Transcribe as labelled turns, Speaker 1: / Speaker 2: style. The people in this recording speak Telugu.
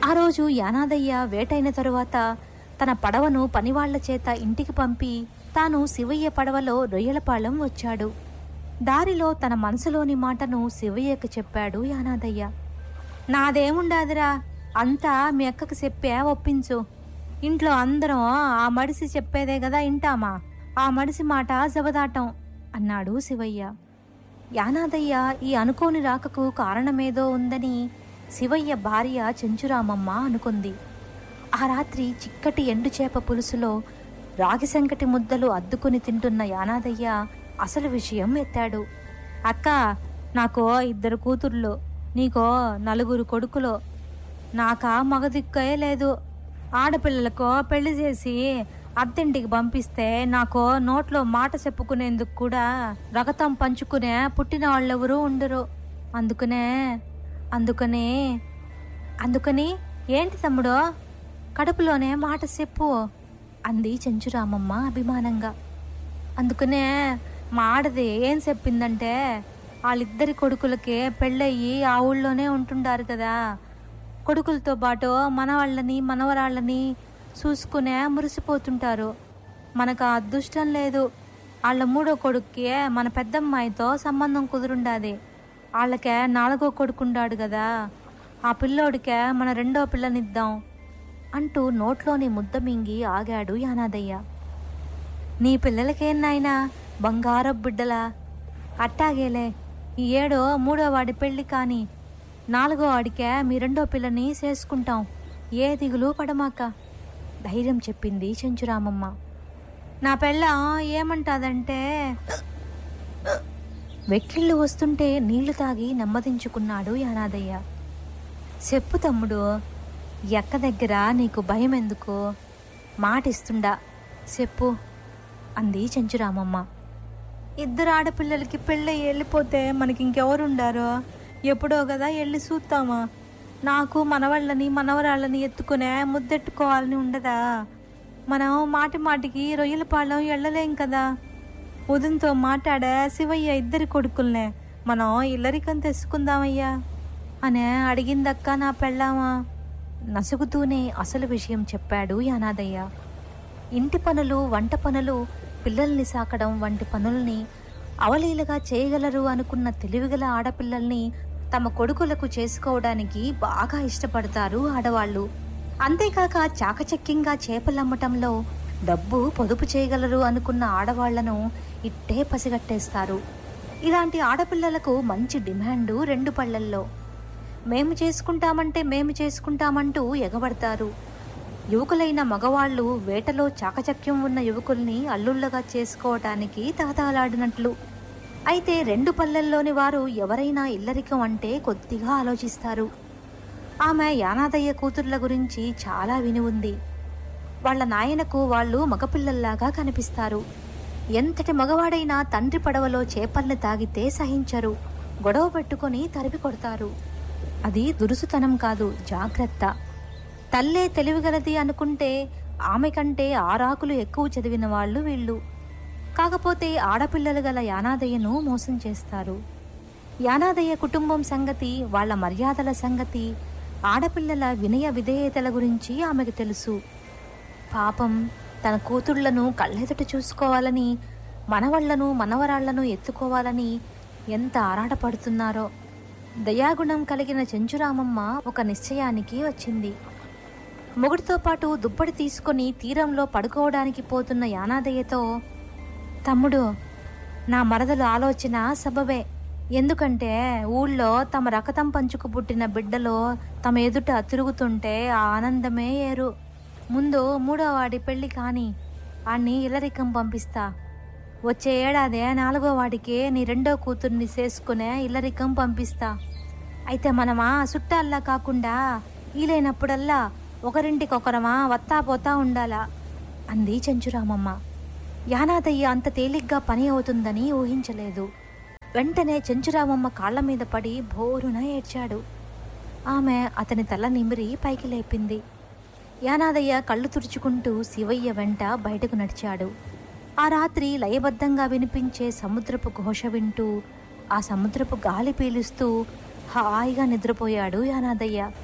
Speaker 1: ఆ రోజు యానాదయ్య వేటైన తరువాత తన పడవను పనివాళ్ల చేత ఇంటికి పంపి తాను శివయ్య పడవలో రొయ్యలపాళెం వచ్చాడు దారిలో తన మనసులోని మాటను శివయ్యకు చెప్పాడు యానాదయ్య నాదేముండాదిరా అంతా మీ అక్కకు చెప్పే ఒప్పించు ఇంట్లో అందరం ఆ మడిసి చెప్పేదే కదా ఇంటామా ఆ మడిసి మాట జబదాటం అన్నాడు శివయ్య యానాదయ్య ఈ అనుకోని రాకకు కారణమేదో ఉందని శివయ్య భార్య చెంచురామమ్మ అనుకుంది ఆ రాత్రి చిక్కటి ఎండుచేప పులుసులో రాగి సంకటి ముద్దలు అద్దుకుని తింటున్న యానాదయ్య అసలు విషయం ఎత్తాడు అక్క నాకో ఇద్దరు కూతుర్లు నీకో నలుగురు కొడుకులు నాకా మగదిక్కే లేదు ఆడపిల్లలకో పెళ్లి చేసి అత్తింటికి పంపిస్తే నాకు నోట్లో మాట చెప్పుకునేందుకు కూడా రగతం పంచుకునే పుట్టిన వాళ్ళెవరూ ఉండరు అందుకనే అందుకనే అందుకని ఏంటి తమ్ముడో కడుపులోనే మాట చెప్పు అంది చెంచురామమ్మ అభిమానంగా అందుకనే మా ఆడది ఏం చెప్పిందంటే వాళ్ళిద్దరి కొడుకులకి పెళ్ళయ్యి ఆ ఊళ్ళోనే ఉంటుండారు కదా కొడుకులతో పాటు మనవాళ్ళని మనవరాళ్ళని చూసుకునే మురిసిపోతుంటారు మనకు ఆ అదృష్టం లేదు వాళ్ళ మూడో కొడుక్కి మన పెద్దమ్మాయితో సంబంధం కుదురుండాది వాళ్ళకే నాలుగో కొడుకుండాడు కదా ఆ పిల్లోడికే మన రెండో పిల్లనిద్దాం అంటూ నోట్లోని ముద్ద మింగి ఆగాడు యానాదయ్య నీ పిల్లలకేం నాయనా బంగారపు బిడ్డలా అట్టాగేలే ఈ ఏడో మూడో వాడి పెళ్లి కాని నాలుగో వాడికే మీ రెండో పిల్లని చేసుకుంటాం ఏ దిగులు పడమాక ధైర్యం చెప్పింది చెంచురామమ్మ నా పెళ్ళ ఏమంటాదంటే వెక్కిళ్ళు వస్తుంటే నీళ్లు తాగి నెమ్మదించుకున్నాడు యానాదయ్య చెప్పు తమ్ముడు ఎక్క దగ్గర నీకు భయం ఎందుకు మాటిస్తుండా చెప్పు అంది చెంచురామమ్మ ఇద్దరు ఆడపిల్లలకి పెళ్ళి వెళ్ళిపోతే మనకి ఇంకెవరుండారో ఎప్పుడో కదా వెళ్ళి చూస్తామా నాకు మనవాళ్ళని మనవరాళ్ళని ఎత్తుకునే ముద్దెట్టుకోవాలని ఉండదా మనం మాటి మాటికి రొయ్యల పాలెం వెళ్ళలేం కదా ఉదయంతో మాట్లాడే శివయ్య ఇద్దరి కొడుకుల్నే మనం ఇల్లరికం తెచ్చుకుందామయ్యా అనే అడిగిందక్క నా పెళ్ళామా నసుగుతూనే అసలు విషయం చెప్పాడు యానాదయ్య ఇంటి పనులు వంట పనులు పిల్లల్ని సాకడం వంటి పనుల్ని అవలీలగా చేయగలరు అనుకున్న తెలివిగల ఆడపిల్లల్ని తమ కొడుకులకు చేసుకోవడానికి బాగా ఇష్టపడతారు ఆడవాళ్ళు అంతేకాక చాకచక్యంగా చేపలమ్మటంలో డబ్బు పొదుపు చేయగలరు అనుకున్న ఆడవాళ్లను ఇట్టే పసిగట్టేస్తారు ఇలాంటి ఆడపిల్లలకు మంచి డిమాండు రెండు పళ్ళల్లో మేము చేసుకుంటామంటే మేము చేసుకుంటామంటూ ఎగబడతారు యువకులైన మగవాళ్ళు వేటలో చాకచక్యం ఉన్న యువకుల్ని అల్లుళ్ళగా చేసుకోవటానికి తాతాలాడినట్లు అయితే రెండు పల్లెల్లోని వారు ఎవరైనా ఇల్లరికం అంటే కొద్దిగా ఆలోచిస్తారు ఆమె యానాదయ్య కూతుర్ల గురించి చాలా విని ఉంది వాళ్ళ నాయనకు వాళ్ళు మగపిల్లల్లాగా కనిపిస్తారు ఎంతటి మగవాడైనా తండ్రి పడవలో చేపల్ని తాగితే సహించరు గొడవ పెట్టుకొని తరిమి కొడతారు అది దురుసుతనం కాదు జాగ్రత్త తల్లే తెలివిగలది అనుకుంటే ఆమె కంటే ఆరాకులు ఎక్కువ చదివిన వాళ్ళు వీళ్ళు కాకపోతే ఆడపిల్లలు గల యానాదయ్యను మోసం చేస్తారు యానాదయ్య కుటుంబం సంగతి వాళ్ళ మర్యాదల సంగతి ఆడపిల్లల వినయ విధేయతల గురించి ఆమెకు తెలుసు పాపం తన కూతుళ్లను కళ్ళెదుట చూసుకోవాలని మనవళ్లను మనవరాళ్లను ఎత్తుకోవాలని ఎంత ఆరాటపడుతున్నారో దయాగుణం కలిగిన చెంచురామమ్మ ఒక నిశ్చయానికి వచ్చింది మొగుడితో పాటు దుప్పటి తీసుకొని తీరంలో పడుకోవడానికి పోతున్న యానాదయ్యతో తమ్ముడు నా మరదలు ఆలోచన సబబే ఎందుకంటే ఊళ్ళో తమ రకతం పంచుకు పుట్టిన బిడ్డలో తమ ఎదుట తిరుగుతుంటే ఆ ఆనందమే ఏరు ముందు మూడో వాడి పెళ్లి కాని వాణ్ణి ఇల్లరికం పంపిస్తా వచ్చే ఏడాదే నాలుగో వాడికి నీ రెండో కూతుర్ని చేసుకునే ఇల్లరికం పంపిస్తా అయితే మనమా చుట్టాల్లా కాకుండా ఈలైనప్పుడల్లా ఒకరింటికొకరమా వత్తా పోతా ఉండాలా అంది చెంచురామమ్మ యానాదయ్య అంత తేలిగ్గా పని అవుతుందని ఊహించలేదు వెంటనే చెంచురామమ్మ కాళ్ళ మీద పడి భోరున ఏడ్చాడు ఆమె అతని తల నిమిరి పైకి లేపింది యానాదయ్య కళ్ళు తుడుచుకుంటూ శివయ్య వెంట బయటకు నడిచాడు ఆ రాత్రి లయబద్ధంగా వినిపించే సముద్రపు ఘోష వింటూ ఆ సముద్రపు గాలి పీలుస్తూ హాయిగా నిద్రపోయాడు యానాదయ్య